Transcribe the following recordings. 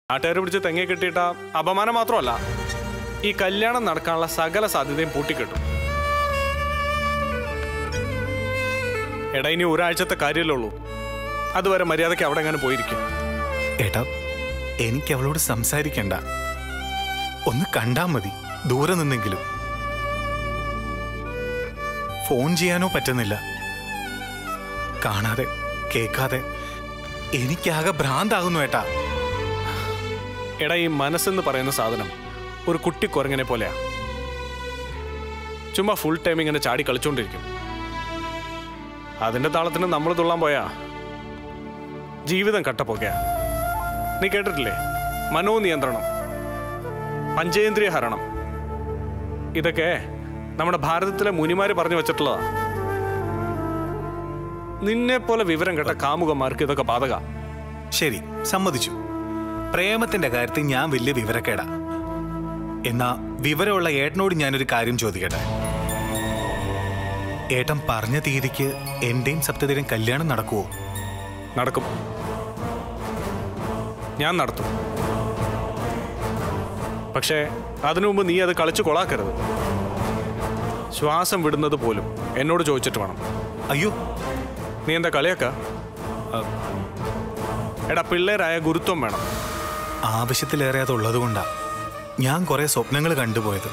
നാട്ടുകാർ പിടിച്ച് തെങ്ങി കെട്ടിയിട്ട അപമാനം മാത്രമല്ല ഈ കല്യാണം നടക്കാനുള്ള സകല സാധ്യതയും പൂട്ടിക്കെട്ടും എടാ ഇനി ഒരാഴ്ചത്തെ കാര്യമല്ലേ ഉള്ളൂ അതുവരെ മര്യാദയ്ക്ക് അവിടെ എങ്ങനെ പോയിരിക്കും ഏട്ടാ എനിക്ക് അവളോട് സംസാരിക്കണ്ട ഒന്ന് കണ്ടാ മതി ദൂരെ നിന്നെങ്കിലും ഫോൺ ചെയ്യാനോ പറ്റുന്നില്ല കാണാതെ കേൾക്കാതെ എനിക്കാകെ ഭ്രാന്താകുന്നു ഏട്ടാ എടാ ഈ മനസ്സെന്ന് പറയുന്ന സാധനം ഒരു കുട്ടി കുരങ്ങനെ പോലെയാ ചുമ്മാ ഫുൾ ടൈം ഇങ്ങനെ ചാടി കളിച്ചോണ്ടിരിക്കും അതിന്റെ താളത്തിന് നമ്മൾ തുള്ളാൻ പോയാ ജീവിതം കട്ടപ്പൊക്കെയാ നീ കേട്ടിട്ടില്ലേ മനോനിയന്ത്രണം പഞ്ചേന്ദ്രിയ ഹരണം ഇതൊക്കെ നമ്മുടെ ഭാരതത്തിലെ മുനിമാര് പറഞ്ഞു വെച്ചിട്ടുള്ളതാ നിന്നെ പോലെ വിവരം കേട്ട കാമുകന്മാർക്ക് ഇതൊക്കെ ബാധക ശരി സമ്മതിച്ചു പ്രേമത്തിന്റെ കാര്യത്തിൽ ഞാൻ വലിയ വിവരക്കേടാ എന്നാ വിവരമുള്ള ഏട്ടനോട് ഞാനൊരു കാര്യം ചോദിക്കട്ടെ ഏട്ടൻ പറഞ്ഞ തീയതിക്ക് എന്റെയും സപ്തതിരും കല്യാണം നടക്കുവോ നടക്കും ഞാൻ നടത്തും പക്ഷേ അതിനു മുമ്പ് നീ അത് കളിച്ചു കൊളാക്കരുത് ശ്വാസം വിടുന്നത് പോലും എന്നോട് ചോദിച്ചിട്ട് വേണം അയ്യോ നീ എന്താ കളിയാക്ക എടാ പിള്ളേരായ ഗുരുത്വം വേണം ആവശ്യത്തിലേറെ അതുള്ളതുകൊണ്ടാ ഞാൻ കുറെ സ്വപ്നങ്ങൾ കണ്ടുപോയത്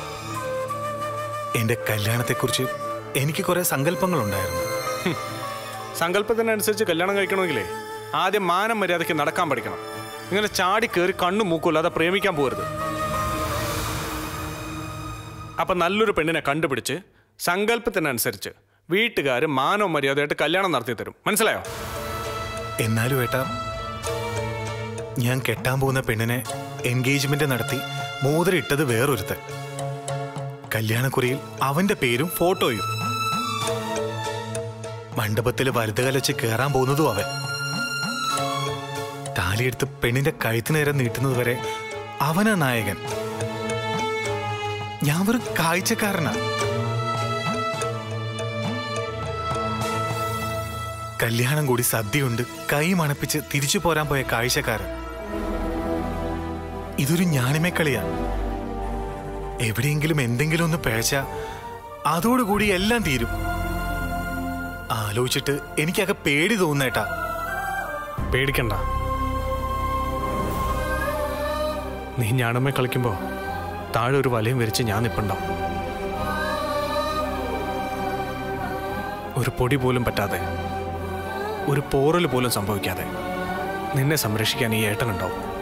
എന്റെ കല്യാണത്തെക്കുറിച്ച് എനിക്ക് കുറെ സങ്കല്പങ്ങളുണ്ടായിരുന്നു സങ്കല്പത്തിനനുസരിച്ച് കല്യാണം കഴിക്കണമെങ്കിലേ ആദ്യം മാനം മര്യാദയ്ക്ക് നടക്കാൻ പഠിക്കണം ഇങ്ങനെ ചാടി കയറി കണ്ണും മൂക്കൂല്ലാതെ പ്രേമിക്കാൻ പോരുത് അപ്പൊ നല്ലൊരു പെണ്ണിനെ കണ്ടുപിടിച്ച് സങ്കല്പത്തിനനുസരിച്ച് വീട്ടുകാർ മാനവും മര്യാദയായിട്ട് കല്യാണം നടത്തി തരും മനസ്സിലായോ എന്നാലും ഏട്ടാ ഞാൻ കെട്ടാൻ പോകുന്ന പെണ്ണിനെ എൻഗേജ്മെന്റ് നടത്തി മോതിരിട്ടത് വേറൊരുത്തൻ കല്യാണക്കുറിയിൽ അവന്റെ പേരും ഫോട്ടോയും മണ്ഡപത്തിൽ വലുത് കലച്ച് കയറാൻ പോകുന്നതും അവൻ താലിയെടുത്ത് പെണ്ണിന്റെ കഴുത്തിന് നേരെ നീട്ടുന്നത് വരെ അവനാ നായകൻ ഞാൻ വെറും കാഴ്ചക്കാരനാ കല്യാണം കൂടി സദ്യയുണ്ട് കൈ മണപ്പിച്ച് തിരിച്ചു പോരാൻ പോയ കാഴ്ചക്കാരൻ ഇതൊരു ഞാണിമേക്കളിയാ എവിടെയെങ്കിലും എന്തെങ്കിലും ഒന്ന് പിഴച്ച അതോടുകൂടി എല്ലാം തീരും ആലോചിച്ചിട്ട് എനിക്കൊക്കെ പേടി തോന്നേട്ടാ പേടിക്കണ്ട നീ ഞാണമ്മേ കളിക്കുമ്പോ താഴെ ഒരു വലയം വരിച്ച് ഞാൻ നിപ്പുണ്ടാവും ഒരു പൊടി പോലും പറ്റാതെ ഒരു പോറൽ പോലും സംഭവിക്കാതെ നിന്നെ സംരക്ഷിക്കാൻ ഈ ഏട്ടനുണ്ടാവും